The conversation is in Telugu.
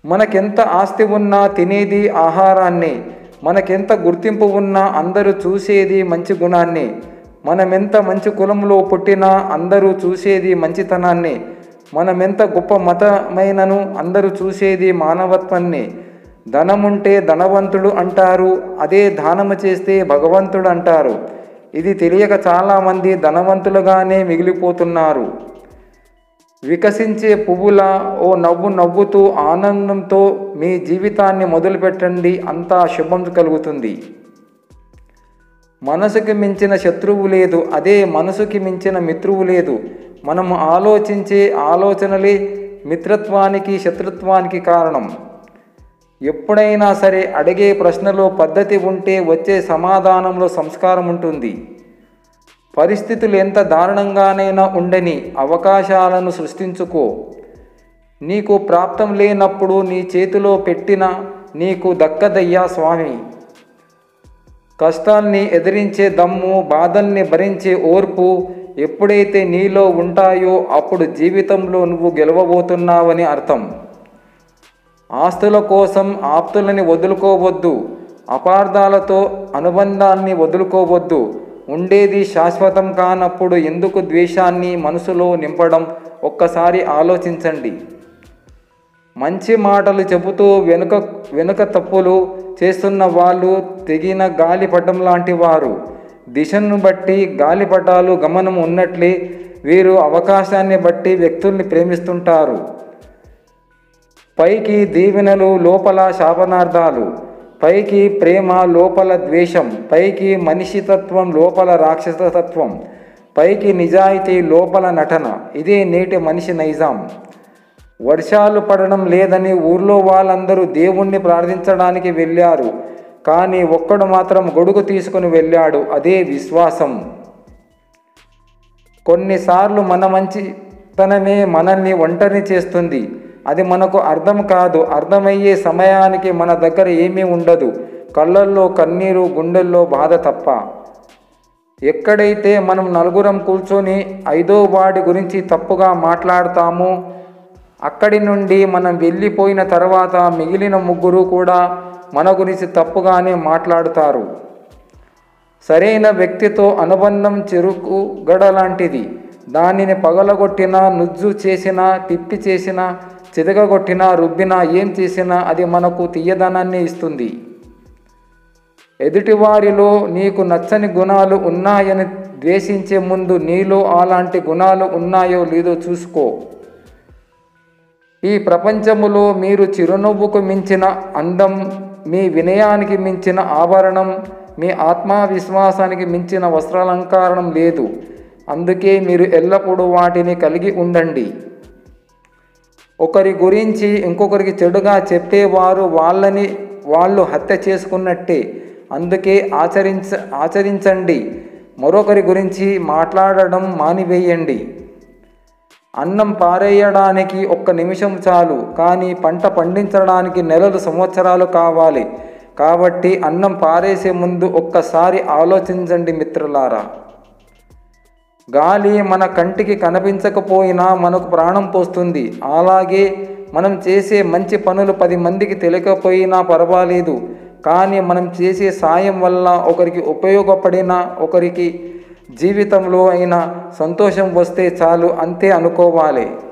మనకెంత ఆస్తి ఉన్నా తినేది ఆహారాన్ని మనకెంత గుర్తింపు ఉన్నా అందరూ చూసేది మంచి గుణాన్ని మనమెంత మంచి కులంలో పుట్టినా అందరూ చూసేది మంచితనాన్ని మనమెంత గొప్ప మతమైనను అందరూ చూసేది మానవత్వాన్ని ధనముంటే ధనవంతుడు అంటారు అదే దానము చేస్తే భగవంతుడు అంటారు ఇది తెలియక చాలామంది ధనవంతులుగానే మిగిలిపోతున్నారు వికసించే పువ్వుల ఓ నవ్వు నవ్వుతూ ఆనందంతో మీ జీవితాన్ని మొదలుపెట్టండి అంతా శుభం కలుగుతుంది మనసుకి మించిన శత్రువు లేదు అదే మనసుకి మించిన మిత్రువు లేదు మనము ఆలోచించే ఆలోచనలే మిత్రత్వానికి శత్రుత్వానికి కారణం ఎప్పుడైనా సరే అడిగే ప్రశ్నలో పద్ధతి ఉంటే వచ్చే సమాధానంలో సంస్కారం ఉంటుంది పరిస్థితులు ఎంత దారుణంగానైనా ఉండని అవకాశాలను సృష్టించుకో నీకు ప్రాప్తం లేనప్పుడు నీ చేతిలో పెట్టిన నీకు దక్కదయ్యా స్వామి కష్టాల్ని ఎదిరించే దమ్ము బాధల్ని భరించే ఓర్పు ఎప్పుడైతే నీలో ఉంటాయో అప్పుడు జీవితంలో నువ్వు గెలవబోతున్నావని అర్థం ఆస్తుల కోసం ఆప్తులని వదులుకోవద్దు అపార్థాలతో అనుబంధాన్ని వదులుకోవద్దు ఉండేది శాశ్వతం కానప్పుడు ఎందుకు ద్వేషాన్ని మనసులో నింపడం ఒక్కసారి ఆలోచించండి మంచి మాటలు చెబుతూ వెనుక వెనుక తప్పులు చేస్తున్న వాళ్ళు తెగిన గాలిపటం లాంటి వారు దిశను బట్టి గాలిపటాలు గమనం ఉన్నట్లే వీరు అవకాశాన్ని బట్టి వ్యక్తుల్ని ప్రేమిస్తుంటారు పైకి దీవెనలు లోపల శాపనార్థాలు పైకి ప్రేమ లోపల ద్వేషం పైకి మనిషితత్వం లోపల రాక్షసతత్వం పైకి నిజాయితీ లోపల నటన ఇదే నేటి మనిషి నైజాం వర్షాలు పడడం లేదని ఊర్లో వాళ్ళందరూ దేవుణ్ణి ప్రార్థించడానికి వెళ్ళారు కానీ ఒక్కడు మాత్రం గొడుగు తీసుకుని వెళ్ళాడు అదే విశ్వాసం కొన్నిసార్లు మన మంచితనమే మనల్ని ఒంటరిని చేస్తుంది అది మనకు అర్థం కాదు అర్థమయ్యే సమయానికి మన దగ్గర ఏమీ ఉండదు కళ్ళల్లో కన్నీరు గుండెల్లో బాధ తప్ప ఎక్కడైతే మనం నలుగురం కూర్చొని ఐదో వాడి గురించి తప్పుగా మాట్లాడతామో అక్కడి నుండి మనం వెళ్ళిపోయిన తర్వాత మిగిలిన ముగ్గురు కూడా మన గురించి తప్పుగానే మాట్లాడుతారు సరైన వ్యక్తితో అనుబంధం చెరుకు గడ లాంటిది దానిని పగలగొట్టినా నుజ్జు చేసినా తిప్పి చేసినా చితగగొట్టినా రుబ్బినా ఏం చేసినా అది మనకు తీయదనాన్ని ఇస్తుంది ఎదుటివారిలో నీకు నచ్చని గుణాలు ఉన్నాయని ద్వేషించే ముందు నీలో అలాంటి గుణాలు ఉన్నాయో లేదో చూసుకో ఈ ప్రపంచములో మీరు చిరునవ్వుకు మించిన అందం మీ వినయానికి మించిన ఆభరణం మీ ఆత్మవిశ్వాసానికి మించిన వస్త్రాలంకారణం లేదు అందుకే మీరు ఎల్లప్పుడూ వాటిని కలిగి ఉండండి ఒకరి గురించి ఇంకొకరికి చెడుగా చెప్పేవారు వాళ్ళని వాళ్ళు హత్య చేసుకున్నట్టే అందుకే ఆచరించ ఆచరించండి మరొకరి గురించి మాట్లాడడం మానివేయండి అన్నం పారేయడానికి ఒక్క నిమిషం చాలు కానీ పంట పండించడానికి నెలలు సంవత్సరాలు కావాలి కాబట్టి అన్నం పారేసే ముందు ఒక్కసారి ఆలోచించండి మిత్రులారా గాలి మన కంటికి కనిపించకపోయినా మనకు ప్రాణం పోస్తుంది అలాగే మనం చేసే మంచి పనులు పది మందికి తెలియకపోయినా పర్వాలేదు కానీ మనం చేసే సాయం వల్ల ఒకరికి ఉపయోగపడిన ఒకరికి జీవితంలో అయినా సంతోషం వస్తే చాలు అంతే అనుకోవాలి